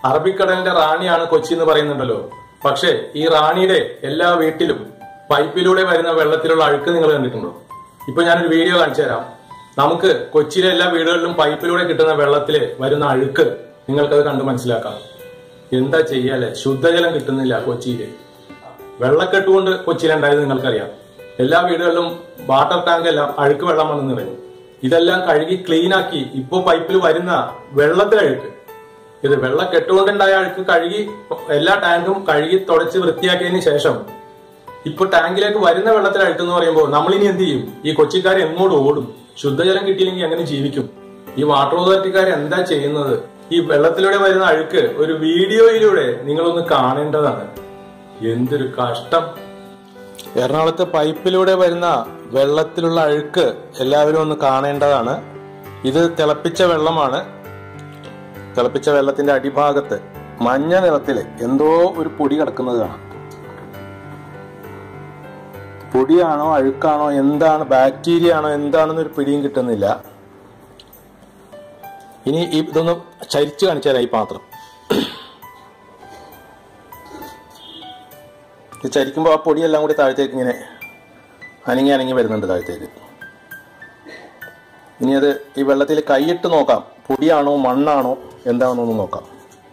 അറബിക്കടലിന്റെ റാണിയാണ് കൊച്ചി എന്ന് പറയുന്നുണ്ടല്ലോ പക്ഷേ ഈ റാണിയുടെ എല്ലാ വീട്ടിലും പൈപ്പിലൂടെ വരുന്ന വെള്ളത്തിലുള്ള അഴുക്ക് നിങ്ങൾ കണ്ടിട്ടുണ്ടോ ഇപ്പൊ ഞാനൊരു വീഡിയോ കാണിച്ചു തരാം നമുക്ക് കൊച്ചിയിലെ എല്ലാ വീടുകളിലും പൈപ്പിലൂടെ കിട്ടുന്ന വെള്ളത്തില് വരുന്ന അഴുക്ക് നിങ്ങൾക്കത് കണ്ട് മനസ്സിലാക്കാം എന്താ ചെയ്യാല്ലേ ശുദ്ധജലം കിട്ടുന്നില്ല കൊച്ചിയില് വെള്ളക്കെട്ട് കൊണ്ട് കൊച്ചിയിലുണ്ടായത് നിങ്ങൾക്കറിയാം എല്ലാ വീടുകളിലും വാട്ടർ ടാങ്ക് എല്ലാം അഴുക്ക് വെള്ളം വന്ന് നിറയും ഇതെല്ലാം കഴുകി ക്ലീൻ ആക്കി ഇപ്പോ പൈപ്പിൽ വരുന്ന വെള്ളത്തിലെ അഴുക്ക് ഇത് വെള്ളക്കെട്ട് കൊണ്ടുണ്ടായ അഴുക്ക് കഴുകി എല്ലാ ടാങ്കും കഴുകി തുടച്ച് വൃത്തിയാക്കിയതിന് ശേഷം ഇപ്പൊ ടാങ്കിലേക്ക് വരുന്ന വെള്ളത്തിൽ അഴുക്ക് എന്ന് പറയുമ്പോൾ നമ്മളിനി എന്ത് ചെയ്യും ഈ കൊച്ചിക്കാർ എങ്ങോട്ട് ഓടും ശുദ്ധജലം കിട്ടിയില്ലെങ്കിൽ എങ്ങനെ ജീവിക്കും ഈ വാട്ടർ അതോറിറ്റിക്കാർ എന്താ ചെയ്യുന്നത് ഈ വെള്ളത്തിലൂടെ വരുന്ന അഴുക്ക് ഒരു വീഡിയോയിലൂടെ നിങ്ങളൊന്ന് കാണേണ്ടതാണ് എന്തൊരു കഷ്ടം എറണാകുളത്ത് പൈപ്പിലൂടെ വരുന്ന വെള്ളത്തിലുള്ള അഴുക്ക് എല്ലാവരും ഒന്ന് കാണേണ്ടതാണ് ഇത് തിളപ്പിച്ച വെള്ളമാണ് തിളപ്പിച്ച വെള്ളത്തിന്റെ അടിഭാഗത്ത് മഞ്ഞ നിറത്തില് എന്തോ ഒരു പൊടി കിടക്കുന്നത് കാണാം പൊടിയാണോ അഴുക്കാണോ എന്താണ് ബാക്ടീരിയ ആണോ എന്താണെന്നൊരു പിടിയും കിട്ടുന്നില്ല ഇനി ഈ ഇതൊന്ന് ചരിച്ചു കാണിച്ചു തരാം ഈ പാത്രം ഇത് ചരിക്കുമ്പോൾ ആ പൊടിയെല്ലാം കൂടി താഴത്തേക്ക് ഇങ്ങനെ അനങ്ങി അനങ്ങി വരുന്നുണ്ട് താഴത്തേക്ക് ഇനി അത് ഈ വെള്ളത്തിൽ കൈയിട്ട് നോക്കാം പൊടിയാണോ മണ്ണാണോ എന്താണെന്നൊന്ന് നോക്കാം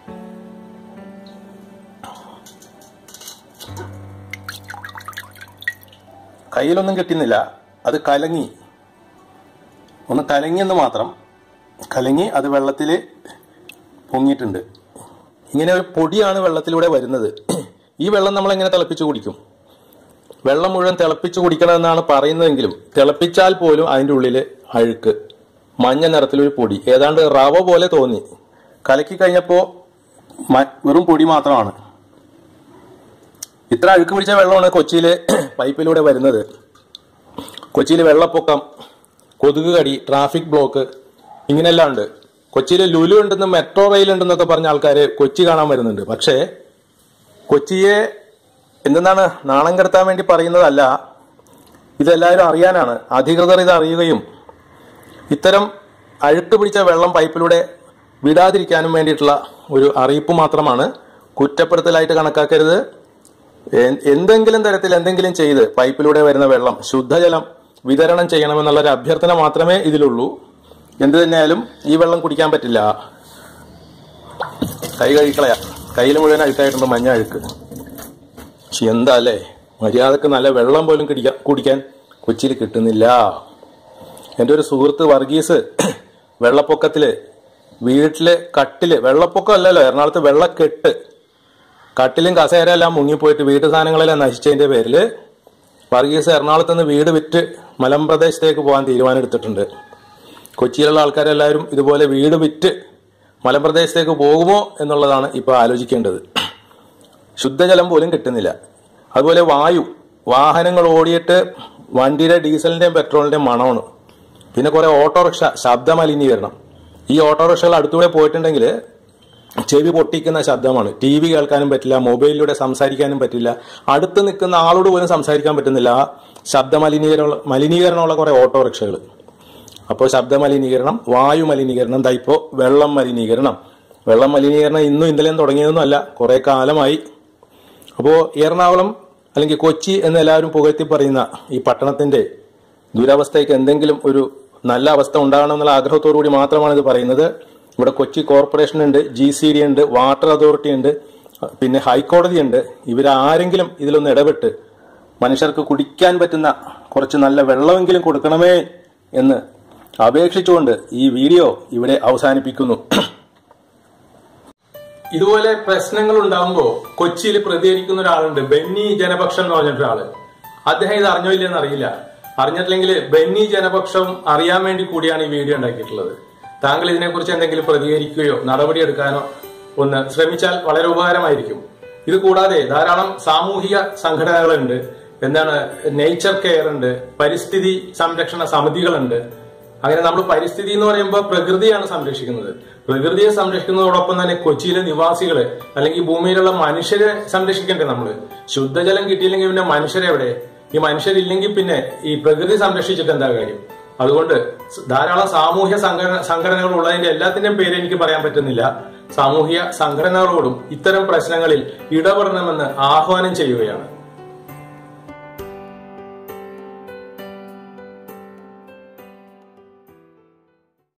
കയ്യിലൊന്നും കിട്ടുന്നില്ല അത് കലങ്ങി ഒന്ന് കലങ്ങിയെന്ന് മാത്രം കലങ്ങി അത് വെള്ളത്തിൽ പൊങ്ങിയിട്ടുണ്ട് ഇങ്ങനെ ഒരു പൊടിയാണ് വെള്ളത്തിലൂടെ വരുന്നത് ഈ വെള്ളം നമ്മൾ എങ്ങനെ തിളപ്പിച്ച് കുടിക്കും വെള്ളം മുഴുവൻ തിളപ്പിച്ച് കുടിക്കണമെന്നാണ് പറയുന്നതെങ്കിലും തിളപ്പിച്ചാൽ പോലും അതിൻ്റെ ഉള്ളിൽ അഴുക്ക് മഞ്ഞ നിറത്തിലൊരു പൊടി ഏതാണ്ട് റവ പോലെ തോന്നി കലക്കി കഴിഞ്ഞപ്പോൾ വെറും പൊടി മാത്രമാണ് ഇത്ര അഴുക്ക് പിടിച്ച വെള്ളമാണ് കൊച്ചിയിൽ പൈപ്പിലൂടെ വരുന്നത് കൊച്ചിയിൽ വെള്ളപ്പൊക്കം കൊതുക് കടി ട്രാഫിക് ബ്ലോക്ക് ഇങ്ങനെയെല്ലാം ഉണ്ട് കൊച്ചിയിൽ ലുലു ഉണ്ടെന്ന് മെട്രോ റെയിൽ ഉണ്ടെന്നൊക്കെ പറഞ്ഞ ആൾക്കാർ കൊച്ചി കാണാൻ വരുന്നുണ്ട് പക്ഷേ കൊച്ചിയെ എന്തെന്നാണ് നാണം കെടുത്താൻ വേണ്ടി പറയുന്നതല്ല ഇതെല്ലാവരും അറിയാനാണ് അധികൃതർ ഇത് അറിയുകയും ഇത്തരം അഴുക്ക് പിടിച്ച വെള്ളം പൈപ്പിലൂടെ വിടാതിരിക്കാനും വേണ്ടിയിട്ടുള്ള ഒരു അറിയിപ്പ് മാത്രമാണ് കുറ്റപ്പെടുത്തലായിട്ട് കണക്കാക്കരുത് എ- എന്തെങ്കിലും തരത്തിൽ എന്തെങ്കിലും ചെയ്ത് പൈപ്പിലൂടെ വരുന്ന വെള്ളം ശുദ്ധജലം വിതരണം ചെയ്യണമെന്നുള്ള ഒരു അഭ്യർത്ഥന മാത്രമേ ഇതിലുള്ളൂ എന്ത് തന്നെയായാലും ഈ വെള്ളം കുടിക്കാൻ പറ്റില്ല കൈ കഴിക്കളയാ കയ്യിൽ മുഴുവൻ അഴുക്കായിട്ടുണ്ട് മഞ്ഞ അഴുക്ക് പക്ഷെ എന്താ അല്ലേ മര്യാദക്ക് നല്ല വെള്ളം പോലും കുടിക്കാൻ കുടിക്കാൻ കൊച്ചിയിൽ കിട്ടുന്നില്ല എൻ്റെ ഒരു സുഹൃത്ത് വർഗീസ് വെള്ളപ്പൊക്കത്തില് വീട്ടില് കട്ടില് വെള്ളപ്പൊക്കം അല്ലല്ലോ എറണാകുളത്ത് വെള്ളക്കെട്ട് കട്ടിലും കസേരയെല്ലാം മുങ്ങിപ്പോയിട്ട് വീട്ടു സാധനങ്ങളെല്ലാം നശിച്ചതിന്റെ പേരില് വർഗീസ് എറണാകുളത്ത് നിന്ന് വീട് വിറ്റ് മലമ്പ്രദേശത്തേക്ക് പോകാൻ തീരുമാനമെടുത്തിട്ടുണ്ട് കൊച്ചിയിലുള്ള ആൾക്കാരെല്ലാവരും ഇതുപോലെ വീട് വിറ്റ് മലമ്പ്രദേശത്തേക്ക് പോകുമോ എന്നുള്ളതാണ് ഇപ്പോൾ ആലോചിക്കേണ്ടത് ശുദ്ധജലം പോലും കിട്ടുന്നില്ല അതുപോലെ വായു വാഹനങ്ങൾ ഓടിയിട്ട് വണ്ടിയുടെ ഡീസലിന്റെയും പെട്രോളിന്റെയും മണമാണ് പിന്നെ കുറെ ഓട്ടോറിക്ഷ ശബ്ദ മലിനീകരണം ഈ ഓട്ടോറിക്ഷകൾ അടുത്തൂടെ പോയിട്ടുണ്ടെങ്കിൽ ചെവി പൊട്ടിക്കുന്ന ശബ്ദമാണ് ടി വി കേൾക്കാനും പറ്റില്ല മൊബൈലിലൂടെ സംസാരിക്കാനും പറ്റില്ല അടുത്ത് നിൽക്കുന്ന ആളോട് പോലും സംസാരിക്കാൻ പറ്റുന്നില്ല ആ ശബ്ദ മലിനീകരണ മലിനീകരണമുള്ള കുറെ ഓട്ടോറിക്ഷകൾ അപ്പോൾ ശബ്ദ മലിനീകരണം വായു മലിനീകരണം ദാ ഇപ്പോൾ വെള്ളം മലിനീകരണം വെള്ളം മലിനീകരണം ഇന്നും ഇന്നലെയും തുടങ്ങിയതൊന്നും അല്ല കുറെ കാലമായി അപ്പോൾ എറണാകുളം അല്ലെങ്കിൽ കൊച്ചി എന്ന് എല്ലാവരും പുകഴ്ത്തി പറയുന്ന ഈ പട്ടണത്തിന്റെ ദുരവസ്ഥയ്ക്ക് എന്തെങ്കിലും ഒരു നല്ല അവസ്ഥ ഉണ്ടാകണമെന്നുള്ള ആഗ്രഹത്തോടു കൂടി മാത്രമാണ് ഇത് പറയുന്നത് ഇവിടെ കൊച്ചി കോർപ്പറേഷൻ ഉണ്ട് ജി സി ഡി ഉണ്ട് വാട്ടർ അതോറിറ്റി ഉണ്ട് പിന്നെ ഹൈക്കോടതി ഉണ്ട് ഇവരാരെങ്കിലും ഇതിലൊന്ന് ഇടപെട്ട് മനുഷ്യർക്ക് കുടിക്കാൻ പറ്റുന്ന കുറച്ച് നല്ല വെള്ളമെങ്കിലും കൊടുക്കണമേ എന്ന് അപേക്ഷിച്ചുകൊണ്ട് ഈ വീഡിയോ ഇവിടെ അവസാനിപ്പിക്കുന്നു ഇതുപോലെ പ്രശ്നങ്ങൾ ഉണ്ടാകുമ്പോൾ കൊച്ചിയിൽ പ്രതികരിക്കുന്ന ഒരാളുണ്ട് ബെന്നി ജനപക്ഷം എന്ന് പറഞ്ഞിട്ട് ഒരാള് അദ്ദേഹം ഇത് അറിഞ്ഞോ ഇല്ലെന്ന് അറിയില്ല അറിഞ്ഞിട്ടില്ലെങ്കിൽ ബെന്നി ജനപക്ഷം അറിയാൻ വേണ്ടി കൂടിയാണ് ഈ വീഡിയോ ഉണ്ടാക്കിയിട്ടുള്ളത് താങ്കൾ ഇതിനെക്കുറിച്ച് എന്തെങ്കിലും പ്രതികരിക്കുകയോ നടപടിയെടുക്കാനോ ഒന്ന് ശ്രമിച്ചാൽ വളരെ ഉപകാരമായിരിക്കും ഇത് കൂടാതെ ധാരാളം സാമൂഹിക സംഘടനകളുണ്ട് എന്താണ് നേച്ചർ കെയർ ഉണ്ട് പരിസ്ഥിതി സംരക്ഷണ സമിതികളുണ്ട് അങ്ങനെ നമ്മൾ പരിസ്ഥിതി എന്ന് പറയുമ്പോൾ പ്രകൃതിയാണ് സംരക്ഷിക്കുന്നത് പ്രകൃതിയെ സംരക്ഷിക്കുന്നതോടൊപ്പം തന്നെ കൊച്ചിയിലെ നിവാസികളെ അല്ലെങ്കിൽ ഭൂമിയിലുള്ള മനുഷ്യരെ സംരക്ഷിക്കണ്ടേ നമ്മള് ശുദ്ധജലം കിട്ടിയില്ലെങ്കിൽ പിന്നെ മനുഷ്യരെവിടെ ഈ മനുഷ്യരില്ലെങ്കിൽ പിന്നെ ഈ പ്രകൃതി സംരക്ഷിച്ചിട്ട് എന്താ കാര്യം അതുകൊണ്ട് ധാരാളം സാമൂഹ്യ സംഘടന സംഘടനകൾ ഉള്ളതിന്റെ എല്ലാത്തിന്റെയും പേര് എനിക്ക് പറയാൻ പറ്റുന്നില്ല സാമൂഹ്യ സംഘടനകളോടും ഇത്തരം പ്രശ്നങ്ങളിൽ ഇടപെടണമെന്ന് ആഹ്വാനം ചെയ്യുകയാണ്